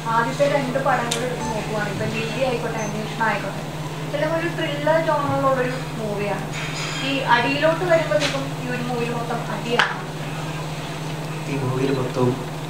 ആദ്യത്തെ രണ്ട് പടങ്ങൾ എടുത്ത് നോക്കുവാണ് ഇപ്പൊ ലില്ലി ആയിക്കോട്ടെ അന്വേഷണം ആയിക്കോട്ടെ എല്ലാം ഒരു ത്രില്ലർ ജോണറുള്ളൊരു മൂവിയാണ് ഈ അടിയിലോട്ട് വരുമ്പോഴത്തേക്കും ഈ ഒരു മൂവിയിൽ മൊത്തം അടിയാണ് ഈ മൂവിയിൽ മൊത്തവും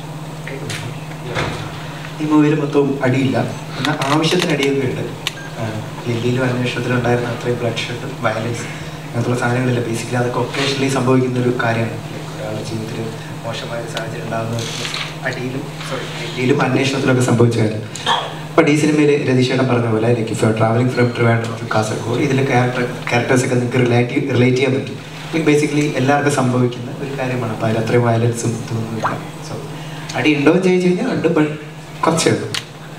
ഈ മൂവിയിൽ മൊത്തവും അടിയില്ല എന്നാൽ ആവശ്യത്തിന് അടിയൊക്കെ ഉണ്ട് ലില്ലിയിലും അന്വേഷണത്തിലും ഉണ്ടായിരുന്ന അത്രയും ബ്ലഡ് ഷെഡ് വയലൻസ് അങ്ങനത്തുള്ള സാധനങ്ങളില്ല ബേസിക്കലി അതൊക്കെ ഒക്കേഷണലി സംഭവിക്കുന്ന ഒരു കാര്യമാണ് ഒരാളുടെ ജീവിതത്തിൽ മോശമായ ഒരു സാഹചര്യം ഉണ്ടാകുന്ന അടിയിലും സോറി ലില്ലിയിലും അന്വേഷണത്തിലൊക്കെ സംഭവിച്ച കാര്യം അപ്പോൾ ഈ സിനിമയിൽ രതീഷേട്ടൻ പറഞ്ഞ പോലെ like if travelling from Trivandrum to Kasaragod ഇതിലെ ക്യാരക്ടർ ക്യാരക്ടേഴ്സൊക്കെ നിങ്ങൾക്ക് റിലേറ്റ് റിലേറ്റ് ചെയ്യാൻ പറ്റും ബേസിക്കലി എല്ലാവർക്കും സംഭവിക്കുന്ന ഒരു കാര്യമാണ് അപ്പോൾ അതിൽ അത്രയും വയലൻസും ഇതൊന്നുമില്ല സോ അടി ഉണ്ടോ എന്ന് ചോദിച്ചു കഴിഞ്ഞാൽ ഉണ്ട് ബട്ട് കുറച്ചേ ഉള്ളൂ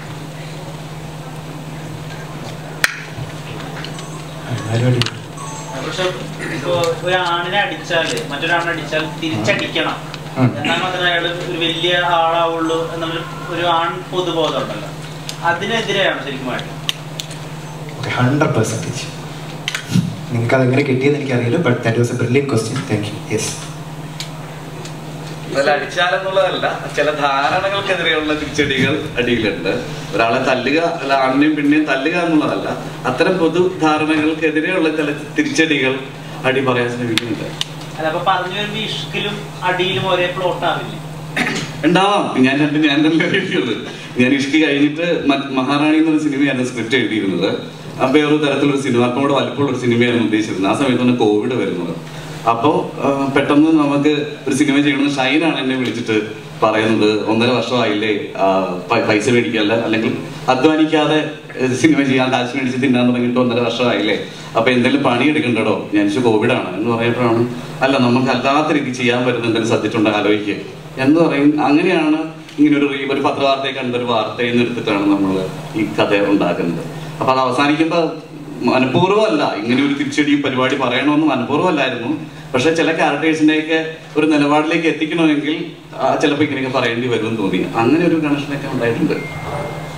എന്നാലും അടി പക്ഷെ ഇപ്പൊ ഒരാണിനെ അടിച്ചാല് മറ്റൊരാണിനെ അടിച്ചാൽ തിരിച്ചടിക്കണം ഉം. എന്നാൽ മാത്രമേ അയാൾ ഒരു വലിയ ആളാവുള്ളൂ എന്നുള്ള ഒരു ആൺ പൊതുബോധം ഉണ്ടല്ലോ അതിനെതിരെയാണ് ശരിക്കും വേണ്ടത് ഓക്കെ ഹൺഡ്രഡ് പെർസെൻറ്റേജ് നിങ്ങൾക്ക് അതെങ്ങനെ കിട്ടിയെന്ന് എനിക്കറിയില്ല but that was a brilliant question thank you yes നല്ല അടിച്ചാലെന്നുള്ളതല്ല ചില ധാരണകൾക്കെതിരെയുള്ള തിരിച്ചടികൾ അടിയിലുണ്ട് ഒരാളെ തല്ലുക അല്ല ആണിനെയും പെണ്ണിനെയും തല്ലുക എന്നുള്ളതല്ല അത്തരം പൊതു ധാരണകൾക്കെതിരെയുള്ള ചില തിരിച്ചടികൾ അടി പറയാൻ ശ്രമിക്കുന്നുണ്ട് അല്ല അപ്പൊ പറഞ്ഞു വരുമ്പോ ഇഷ്കിലും അടിയിലും ഒരേ പ്ലോട്ട് ആവില്ലേ ഉണ്ടാവാം ഞാൻ രണ്ട് ഞാൻ തന്നെ എഴുതിയത് ഞാൻ ഇഷ്കി കഴിഞ്ഞിട്ട് മ- മഹാറാണി എന്നൊരു സിനിമയാണ് സ്ക്രിപ്റ്റ് എഴുതിയിരുന്നത് അപ്പൊ ഒരു തരത്തിലൊരു സിനിമ അപ്പം കൂടെ വലിപ്പമുള്ള ഒരു സിനിമയാണ് ഉദ്ദേശിച്ചിരുന്നത് ആ സമയത്താണ് കോവിഡ് വരുന്നത് അപ്പോൾ പെട്ടെന്ന് നമുക്ക് ഒരു സിനിമ ചെയ്യണമെന്ന് ഷൈനാണ് എന്നെ വിളിച്ചിട്ട് പറയുന്നത് ഒന്നര വർഷമായില്ലേ ആ, പ- പൈസ മേടിക്കാല്ല അല്ലെങ്കിൽ അധ്വാനിക്കാതെ ഏഹ്, സിനിമ ചെയ്യാൻ കാശ് മേടിച്ച് തിന്നാൻ തുടങ്ങിയിട്ട് ഒന്നര വർഷമായില്ലേ അപ്പൊ എന്തെങ്കിലും പണി എടുക്കണ്ടോ ഞാൻ ചോദിച്ചു കോവിഡാണ് എന്ന് പറയുമ്പോഴാണ് അല്ല നമുക്ക് അല്ലാത്ത രീതി ചെയ്യാൻ പറ്റുന്ന എന്തെങ്കിലും സബ്ജക്റ്റ് ഉണ്ട് ആലോചിക്കുക എന്ന് പറയും അങ്ങനെയാണ് ഇങ്ങനെ ഒരു റീ- ഒരു പത്രവാർത്തയെ കണ്ട ഒരു വാർത്തയിൽ നിന്ന് എടുത്തിട്ടാണ് നമ്മൾ ഈ കഥ ഉണ്ടാക്കുന്നത് അപ്പൊ അത് അവസാനിക്കുമ്പോൾ മനഃപൂർവ്വമല്ല ഇങ്ങനെ ഒരു തിരിച്ചടിയും പരിപാടി പറയണമെന്ന് മനഃപൂർവ്വമല്ലായിരുന്നു പക്ഷെ ചില ക്യാരക്ടേഴ്സിനെയൊക്കെ ഒരു നിലപാടിലേക്ക് എത്തിക്കണമെങ്കിൽ ചിലപ്പോൾ ഇങ്ങനെയൊക്കെ പറയേണ്ടി വരുമെന്ന് തോന്നി അങ്ങനെ ഒരു കണക്ഷനൊക്കെ ഉണ്ടായിട്ടുണ്ട്